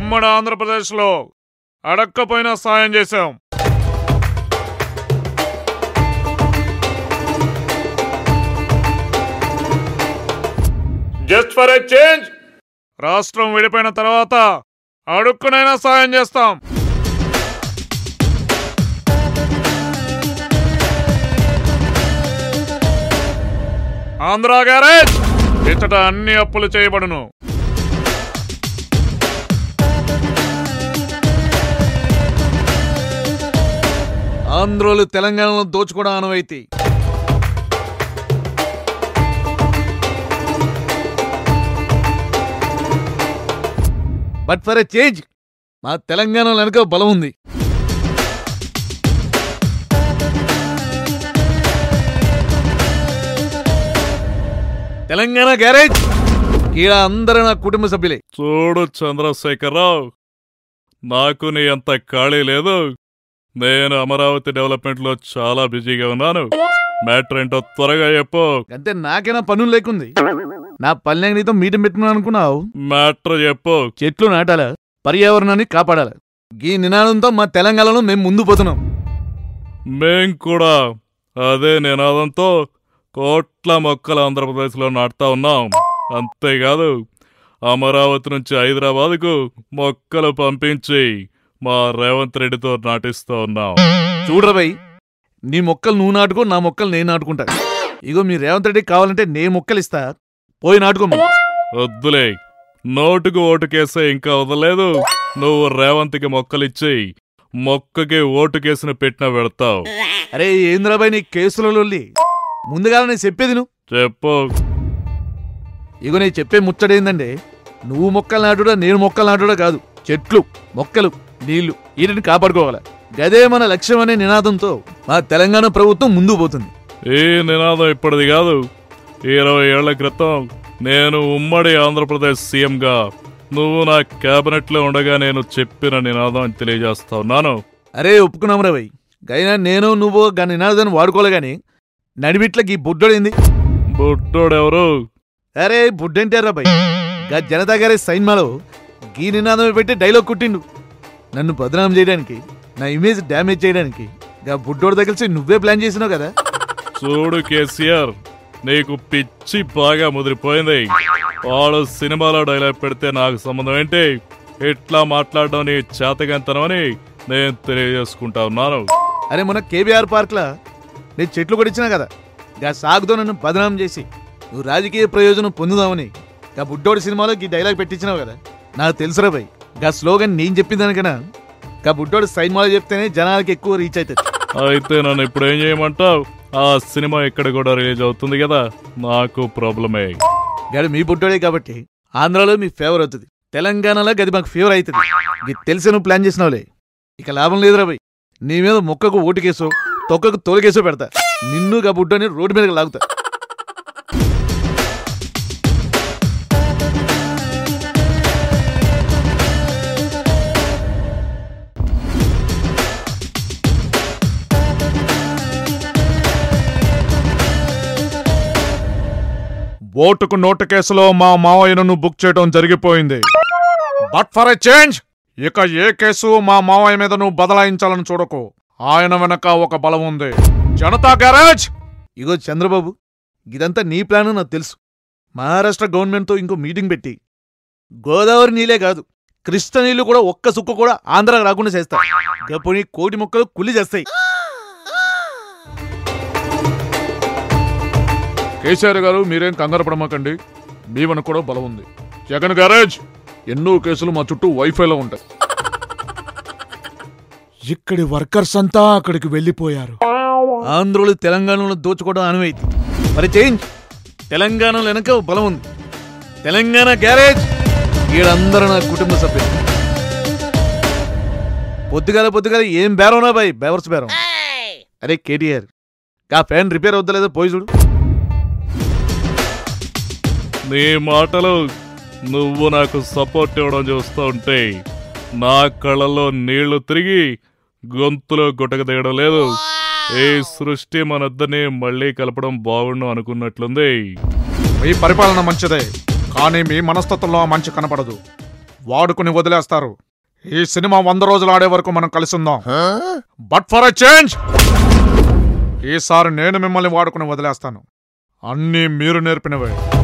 ఉమ్మడి ఆంధ్రప్రదేశ్లో అడక్కపోయినా సాయం చేశాం జస్ట్ ఫర్ ఎ చేంజ్ రాష్ట్రం విడిపోయిన తర్వాత అడుక్కునైనా సాయం చేస్తాం ఆంధ్ర గ్యారేజ్ ఇచ్చట అన్ని అప్పులు చేయబడును ఆంధ్రోలు తెలంగాణలో దోచుకోవడం అనువైతి బట్ ఫర్ ఎ చేంజ్ మా తెలంగాణలో వెనక బలం ఉంది తెలంగాణ గ్యారేజ్ ఈడ అందరూ నా కుటుంబ సభ్యులే చూడు చంద్రశేఖరరావు నాకు నీ అంత ఖాళీ లేదు నేను అమరావతి డెవలప్మెంట్లో చాలా బిజీగా ఉన్నాను మ్యాటర్ ఏంటో త్వరగా చెప్పు అంతే నాకేనా పనులు లేకుంది నా పల్లె నీతో మీటింగ్ పెట్టుకున్నాను అనుకున్నావు మ్యాటర్ చెప్పు చెట్లు నాటాల పర్యావరణాన్ని కాపాడాలి ఈ నినాదంతో మా తెలంగాణలో మేము ముందు పోతున్నాం మేం కూడా అదే నినాదంతో కోట్ల మొక్కలు ఆంధ్రప్రదేశ్లో నాటుతా ఉన్నాం అంతేకాదు అమరావతి నుంచి హైదరాబాద్కు మొక్కలు పంపించి మా రేవంత్ రెడ్డితో నాటిస్తూ ఉన్నాం చూడరా బై నీ మొక్కలు నువ్వు నాటుకో నా మొక్కలు నేను నాటుకుంటా ఇగో మీ రేవంత్ రెడ్డి కావాలంటే నే మొక్కలు ఇస్తా పోయి నాటుకోమ్మ వద్దులే నోటుకు ఓటుకేసే ఇంకా వదలేదు నువ్వు రేవంత్కి మొక్కలిచ్చి మొక్కకి ఓటుకేసిన పెట్టిన పెడతావు అరే ఏంద్రాబాయ్ నీ కేసులలో ముందుగా నేను చెప్పేది నువ్వు చెప్పు ఇగో నేను చెప్పే ముచ్చడేందంటే నువ్వు మొక్కలు నాటుడా నేను మొక్కలు నాటుడా కాదు చెట్లు మొక్కలు నీళ్లు వీటిని కాపాడుకోవాలి గదే మన లక్ష్యం అనే నినాదంతో మా తెలంగాణ ప్రభుత్వం ముందుకు పోతుంది ఈ నినాదం ఇప్పటిది కాదు ఇరవై ఏళ్ల క్రితం నేను ఉమ్మడి ఆంధ్రప్రదేశ్ సీఎంగా నువ్వు నా క్యాబినెట్లో ఉండగా నేను చెప్పిన నినాదం అని తెలియజేస్తా ఉన్నాను అరే ఒప్పుకున్నాం రా భయ్ గైనా నేను నువ్వు గా నినాదాన్ని వాడుకోలే గాని నడిమిట్లకి ఈ బుడ్డోడేంది బుడ్డోడెవరు అరే బుడ్డంటే రా భయ్ గా జనతా గారి సైన్మాలో గీ నినాదం పెట్టి డైలాగ్ కొట్టిండు నన్ను బదనాం చేయడానికి నా ఇమేజ్ డ్యామేజ్ చేయడానికి గా బుడ్డోడు తగిలిసి నువ్వే ప్లాన్ చేసినావు కదా చూడు కేసీఆర్ నీకు పిచ్చి బాగా ముదిరిపోయింది వాడు సినిమాలో డైలాగ్ పెడితే నాకు సంబంధం ఏంటి ఇట్లా మాట్లాడడం నీ చేతగంతనం అని నేను తెలియజేసుకుంటా ఉన్నాను అరే మొన్న కేబీఆర్ పార్క్లా నేను చెట్లు కొడిచినా కదా గా సాగుతో నన్ను బదనాం చేసి నువ్వు రాజకీయ ప్రయోజనం పొందుదామని గా బుడ్డోడి సినిమాలో ఈ డైలాగ్ పెట్టించినావు కదా నాకు తెలుసురా భయ్ గా స్లోగన్ నేను చెప్పిన దానికన్నా గా బుడ్డోడి సినిమాలో చెప్తేనే జనాలకి ఎక్కువ రీచ్ అవుతుంది అయితే నన్ను ఇప్పుడు ఏం చేయమంటావు ఆ సినిమా ఇక్కడ కూడా రిలీజ్ అవుతుంది కదా నాకు ప్రాబ్లమే గాడు మీ బుడ్డోడే కాబట్టి ఆంధ్రాలో మీ ఫేవర్ అవుతుంది తెలంగాణలో గది మాకు ఫేవర్ అవుతుంది ఇది తెలిసి నువ్వు ప్లాన్ చేసినావులే ఇక లాభం లేదురా భయ్ నీ మీద మొక్కకు ఓటుకేసో తొక్కకు తోలుకేసో పెడతా నిన్ను గా బుడ్డోని రోడ్డు మీదకి లాగుతా ఓటుకు నోటు కేసులో మా మావయ్యను బుక్ చేయడం జరిగిపోయింది బట్ ఫర్ ఎ చేంజ్ ఇక ఏ కేసు మా మావయ్య మీద నువ్వు బదలాయించాలని చూడకు ఆయన వెనక ఒక బలం ఉంది జనతా గ్యారేజ్ ఇగో చంద్రబాబు ఇదంతా నీ ప్లాన్ నాకు తెలుసు మహారాష్ట్ర గవర్నమెంట్తో ఇంకో మీటింగ్ పెట్టి గోదావరి నీళ్ళే కాదు కృష్ణ నీళ్లు కూడా ఒక్క సుక్క కూడా ఆంధ్రాకి రాకుండా చేస్తా గప్పుడు కోటి మొక్కలు కుల్లి చేస్తాయి కేసీఆర్ గారు మీరేం కంగారు పడమాకండి మీ వెనక కూడా బలం ఉంది జగన్ గ్యారేజ్ ఎన్నో కేసులు మా చుట్టూ వైఫైలో ఉంటాయి ఇక్కడి వర్కర్స్ అంతా అక్కడికి వెళ్ళిపోయారు ఆంధ్రులు తెలంగాణలో దోచుకోవడం అనువైతే మరి చేంజ్ తెలంగాణలో వెనక ఓ బలం ఉంది తెలంగాణ గ్యారేజ్ వీళ్ళందరూ నా కుటుంబ సభ్యులు పొద్దుగాల పొద్దుగాల ఏం బేరంనా బాయ్ బేవర్స్ బేరం అరే కేటీఆర్ కా ఫ్యాన్ రిపేర్ అవుతలేదో పోయి చూడు నీ మాటలు నువ్వు నాకు సపోర్ట్ ఇవ్వడం చూస్తూ ఉంటే నా కళ్ళల్లో నీళ్లు తిరిగి గొంతులో గుటక దిగడం లేదు ఈ సృష్టి మనిద్దరిని మళ్ళీ కలపడం బాగుండు అనుకున్నట్లుంది మీ పరిపాలన మంచిదే కానీ మీ మనస్తత్వంలో ఆ మంచి కనపడదు వాడుకుని వదిలేస్తారు ఈ సినిమా వంద రోజులు ఆడే వరకు మనం కలిసి ఉందాం బట్ ఫర్ అ చేంజ్ ఈసారి నేను మిమ్మల్ని వాడుకుని వదిలేస్తాను అన్నీ మీరు నేర్పినవే